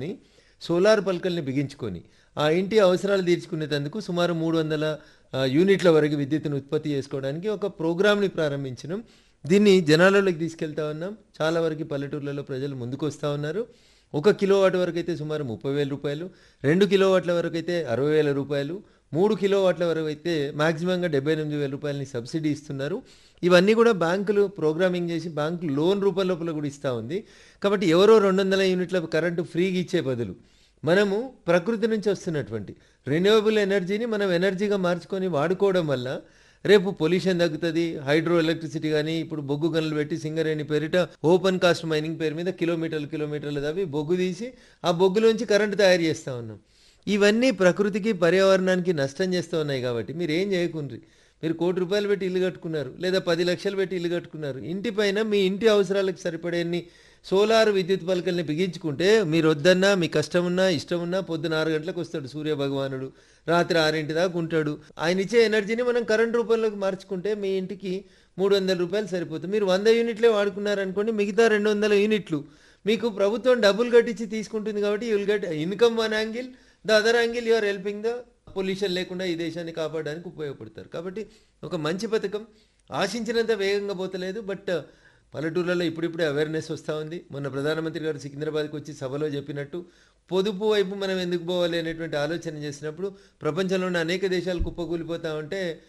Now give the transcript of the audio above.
ని సోలార్ పలకల్ని బిగించుకొని ఆ ఇంటి అవసరాలు తీర్చుకునేందుకు సుమారు మూడు వందల యూనిట్ల వరకు విద్యుత్తును ఉత్పత్తి చేసుకోవడానికి ఒక ప్రోగ్రామ్ని ప్రారంభించినాం దీన్ని జనాలలోకి తీసుకెళ్తా ఉన్నాం చాలా వరకు పల్లెటూర్లలో ప్రజలు ముందుకు వస్తూ ఉన్నారు ఒక కిలోవాట్ వరకు అయితే సుమారు ముప్పై వేల రూపాయలు రెండు కిలోవాట్ల వరకు అయితే అరవై వేల రూపాయలు మూడు కిలోవాట్ల వరకు అయితే మాక్సిమంగా డెబ్బై ఎనిమిది వేల రూపాయలని సబ్సిడీ ఇస్తున్నారు ఇవన్నీ కూడా బ్యాంకులు ప్రోగ్రామింగ్ చేసి బ్యాంకు లోన్ రూపం లోపల కూడా ఇస్తూ ఉంది కాబట్టి ఎవరో రెండు వందల యూనిట్ల కరెంటు ఫ్రీగా ఇచ్చే బదులు మనము ప్రకృతి నుంచి వస్తున్నటువంటి రెన్యూవబుల్ ఎనర్జీని మనం ఎనర్జీగా మార్చుకొని వాడుకోవడం వల్ల రేపు పొల్యూషన్ తగ్గుతుంది హైడ్రో ఎలక్ట్రిసిటీ కానీ ఇప్పుడు బొగ్గు గనులు పెట్టి సింగరేణి పేరిట ఓపెన్ కాస్ట్ మైనింగ్ పేరు మీద కిలోమీటర్లు కిలోమీటర్లు తవ్వి బొగ్గు తీసి ఆ బొగ్గులోంచి కరెంటు తయారు చేస్తూ ఉన్నాం ఇవన్నీ ప్రకృతికి పర్యావరణానికి నష్టం చేస్తూ ఉన్నాయి కాబట్టి మీరు ఏం చేయకుండ్రి మీరు కోటి రూపాయలు పెట్టి ఇల్లు కట్టుకున్నారు లేదా పది లక్షలు పెట్టి ఇల్లు కట్టుకున్నారు ఇంటి పైన మీ ఇంటి అవసరాలకు సరిపడేన్ని సోలార్ విద్యుత్ పలకల్ని బిగించుకుంటే మీరు వద్దన్నా మీ కష్టం ఉన్నా ఇష్టం ఉన్నా పొద్దున ఆరు గంటలకు వస్తాడు సూర్య భగవానుడు రాత్రి ఆరింటి దాకా ఉంటాడు ఆయన ఇచ్చే ఎనర్జీని మనం కరెంట్ రూపంలోకి మార్చుకుంటే మీ ఇంటికి మూడు వందల రూపాయలు సరిపోతుంది మీరు వంద యూనిట్లే వాడుకున్నారనుకోండి మిగతా రెండు వందల యూనిట్లు మీకు ప్రభుత్వం డబ్బులు కట్టించి తీసుకుంటుంది కాబట్టి you will get income one angle the other angle you are helping the pollution లేకుండా ఈ దేశాన్ని కాపాడడానికి ఉపయోగపడతారు కాబట్టి ఒక మంచి పథకం ఆశించినంత వేగంగా పోతలేదు బట్ పల్లెటూర్లలో ఇప్పుడిప్పుడే అవేర్నెస్ వస్తూ ఉంది మొన్న ప్రధానమంత్రి గారు సికింద్రాబాద్కి వచ్చి సభలో చెప్పినట్టు పొదుపు వైపు మనం ఎందుకు పోవాలి అనేటువంటి ఆలోచన చేసినప్పుడు ప్రపంచంలోని అనేక దేశాలు కుప్పకూలిపోతా ఉంటే